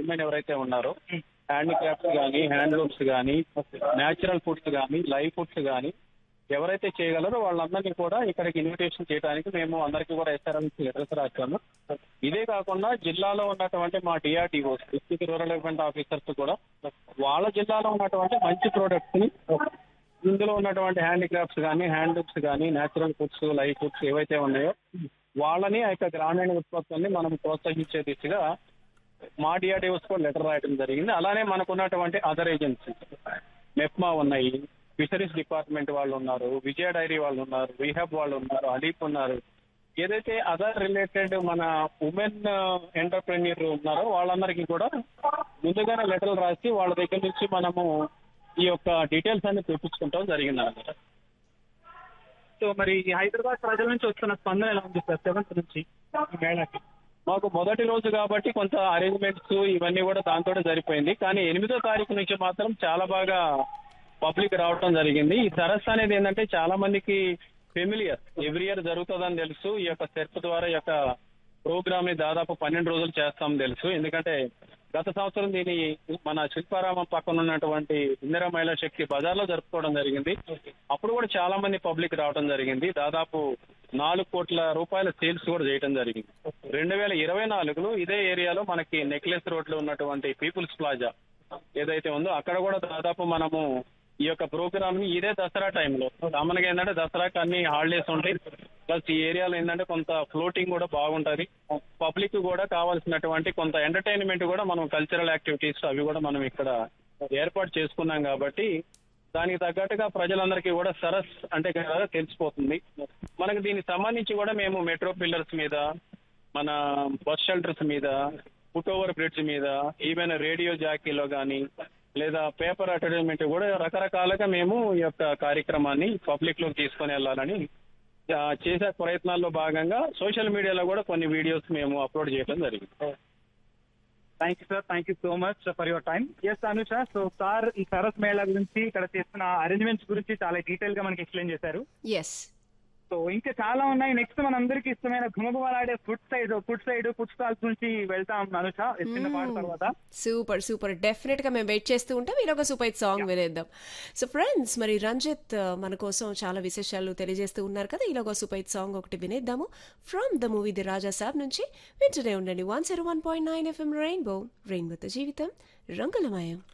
women ఎవరైతే ఉన్నారో handicrafts కానీ హ్యాండ్లూమ్స్ కానీ న్యాచురల్ ఫుడ్స్ కానీ లైవ్ ఫుడ్స్ కానీ ఎవరైతే చేయగలరో వాళ్ళందరినీ కూడా ఇక్కడికి ఇన్విటేషన్ చేయడానికి మేము అందరికీ కూడా ఎస్ఆర్ఎంసీ లెటర్స్ రాస్తాము ఇదే కాకుండా జిల్లాలో ఉన్నటువంటి మా DRDOs district rural development officers కూడా వాళ్ళ జిల్లాలో ఉన్నటువంటి మంచి ప్రోడక్ట్స్ ని ఇందులో ఉన్నటువంటి హ్యాండిక్రాఫ్ట్స్ కానీ హ్యాండ్లూమ్స్ కానీ న్యాచురల్ ఫుడ్స్ లైవ్ ఫుడ్స్ ఏవైతే ఉన్నాయో వాళ్ళని ఆ యొక్క గ్రామీణ ఉత్పత్తుల్ని మనం ప్రోత్సహించే దిశగా మా డిఆర్డిఓస్ కూడా లెటర్ రాయడం జరిగింది అలానే మనకున్నటువంటి అదర్ ఏజెన్సీస్ మెప్మా ఉన్నాయి ఫిషరీస్ డిపార్ట్మెంట్ వాళ్ళు ఉన్నారు విజయ డైరీ వాళ్ళు ఉన్నారు రీహాబ్ వాళ్ళు ఉన్నారు అలీప్ ఉన్నారు ఏదైతే అదర్ రిలేటెడ్ మన ఉమెన్ ఎంటర్ప్రెన్యూర్ ఉన్నారో వాళ్ళందరికీ కూడా ముందుగానే లెటర్లు రాసి వాళ్ళ దగ్గర నుంచి మనము ఈ యొక్క డీటెయిల్స్ అన్ని తెప్పించుకుంటాం జరిగింది అనమాట సో మరి ఈ హైదరాబాద్ ప్రజల నుంచి వస్తున్న స్పందన ఎలా ఉంది సార్ సెవెంత్ నుంచి ఈ మేళాకి మాకు మొదటి రోజు కాబట్టి కొంత అరేంజ్మెంట్స్ ఇవన్నీ కూడా దాంతో సరిపోయింది కానీ ఎనిమిదో తారీఖు నుంచి మాత్రం చాలా బాగా పబ్లిక్ రావడం జరిగింది ఈ సరస్సు అనేది ఏంటంటే చాలా మందికి ఫెమిలియర్ ఎవ్రీ ఇయర్ జరుగుతుందని తెలుసు ఈ యొక్క సెర్ప్ ద్వారా ఈ యొక్క ప్రోగ్రామ్ ని దాదాపు పన్నెండు రోజులు చేస్తామని తెలుసు ఎందుకంటే గత సంవత్సరం దీని మన శిల్పారామం పక్కన ఉన్నటువంటి ఇందిరా మహిళా శక్తి బజార్లో జరుపుకోవడం జరిగింది అప్పుడు కూడా చాలా మంది పబ్లిక్ రావడం జరిగింది దాదాపు నాలుగు కోట్ల రూపాయల సేల్స్ కూడా చేయడం జరిగింది రెండు వేల ఇరవై నాలుగులో ఇదే ఏరియాలో మనకి నెక్లెస్ రోడ్ లో ఉన్నటువంటి పీపుల్స్ ప్లాజా ఏదైతే ఉందో అక్కడ కూడా దాదాపు మనము ఈ యొక్క ప్రోగ్రామ్ ని ఇదే దసరా టైంలో కామన్ గా ఏంటంటే దసరాకి అన్ని హాలిడేస్ ఉంటాయి ప్లస్ ఈ ఏరియాలో ఏంటంటే కొంత ఫ్లోటింగ్ కూడా బాగుంటది పబ్లిక్ కూడా కావాల్సినటువంటి కొంత ఎంటర్టైన్మెంట్ కూడా మనం కల్చరల్ యాక్టివిటీస్ అవి కూడా మనం ఇక్కడ ఏర్పాటు చేసుకున్నాం కాబట్టి దానికి తగ్గట్టుగా ప్రజలందరికీ కూడా సరస్ అంటే కదా తెలిసిపోతుంది మనకు దీనికి సంబంధించి కూడా మేము మెట్రో పిల్లర్స్ మీద మన బస్ షెల్టర్స్ మీద ఫుట్ ఓవర్ బ్రిడ్జ్ మీద ఈవెన్ రేడియో జాకీలో కానీ లేదా పేపర్ అడ్వర్టైజ్మెంట్ కూడా రకరకాలుగా మేము ఈ యొక్క కార్యక్రమాన్ని పబ్లిక్ లోకి తీసుకొని వెళ్ళాలని ఆ, చేసే ప్రయత్నాల్లో భాగంగా సోషల్ మీడియాలో కూడా కొన్ని వీడియోస్ మేము అప్లోడ్ చేయడం జరిగింది thank you sir thank you so much for your time yes Anusha so sir ఈ సరస్ మేళా గురించి ఇక్కడ చేస్తున్న అరేంజ్మెంట్స్ గురించి చాలా డీటెయిల్ గా మనకి ఎక్స్ప్లెయిన్ చేశారు ఎస్ సో ఇంకా చాలా ఉన్నాయి నెక్స్ట్ మన అందరికి ఇష్టమైన ఘుమఘుమలాడే food side food side food stalls నుంచి వెళ్తాం అనుష ఈ చిన్న పాట తర్వాత సూపర్ సూపర్ డెఫినెట్ గా మేము వెయిట్ చేస్తూ ఉంటాం మీరు ఒక సూపర్ హిట్ సాంగ్ వినేద్దాం సో ఫ్రెండ్స్ మరి రంజిత్ uh, మన కోసం చాలా విశేషాలు తెలియజేస్తూ ఉన్నారు కదా ఇలా సూపర్ హిట్ సాంగ్ ఒకటి వినేద్దాము from the movie the Raja Saab నుంచి వింటూనే ఉండండి one zero one point nine FM rainbow రెయిన్బోతో జీవితం రంగులమయం